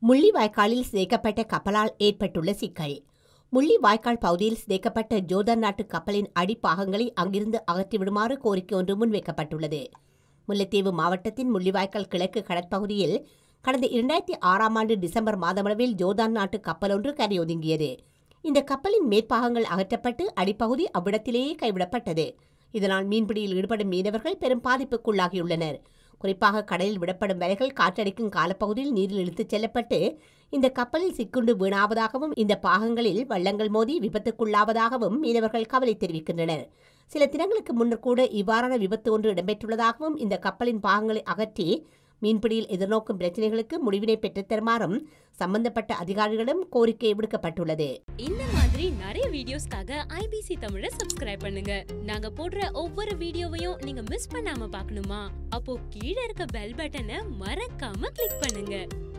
முள்ளிவாய்க்காலில் சிதைக்கப்பட்ட கப்பலால் ஏற்பட்டுள்ள சிக்கல் முள்ளிவாய்க்கால் பகுதியில் சிதைக்கப்பட்ட ஜோர்தான் நாட்டு கப்பலின் அடிப்பாகங்களை அங்கிருந்து அகற்றிவிடுமாறு கோரிக்கை ஒன்று முன்வைக்கப்பட்டுள்ளது முல்லைத்தீவு மாவட்டத்தின் முள்ளிவாய்க்கால் கிழக்கு கடற்பகுதியில் கடந்த இரண்டாயிரத்தி ஆறாம் ஆண்டு டிசம்பர் மாதமளவில் ஜோர்தான் நாட்டு கப்பல் ஒன்று கரையொதுங்கியது இந்த கப்பலின் மேற்பாகங்கள் அகற்றப்பட்டு அடிப்பகுதி அவ்விடத்திலேயே கைவிடப்பட்டது இதனால் மீன்பிடியில் ஈடுபடும் மீனவர்கள் பெரும் பாதிப்புக்குள்ளாகியுள்ளனர் குறிப்பாக கடலில் விடப்படும் வலைகள் காற்றடிக்கும் காலப்பகுதியில் நீரில் இழுத்துச் செல்லப்பட்டு இந்த கப்பலில் சிக்குண்டு வீணாவதாகவும் இந்த பாகங்களில் வள்ளங்கள் மோதி விபத்துக்குள்ளாவதாகவும் மீனவர்கள் கவலை தெரிவிக்கின்றனர் சில தினங்களுக்கு முன்னர் கூட இவ்வாறான விபத்து ஒன்று இடம்பெற்றுள்ளதாகவும் இந்த கப்பலின் பாகங்களை அகற்றி மீன்பிடியில் எதிர்நோக்கும் பிரச்சினைகளுக்கு முடிவினை பெற்றுத் தருமாறும் சம்பந்தப்பட்ட அதிகாரிகளிடம் கோரிக்கை விடுக்கப்பட்டுள்ளது இந்த மாதிரி நிறைய வீடியோஸ்க்காக ஐபிசி தமிழை சப்ஸ்கிரைப் பண்ணுங்க நாங்க போடுற ஒவ்வொரு வீடியோவையும் நீங்க மிஸ் பண்ணாம பார்க்கணுமா அப்போ கீழே இருக்க பெல் பட்டனை மறக்காம கிளிக் பண்ணுங்க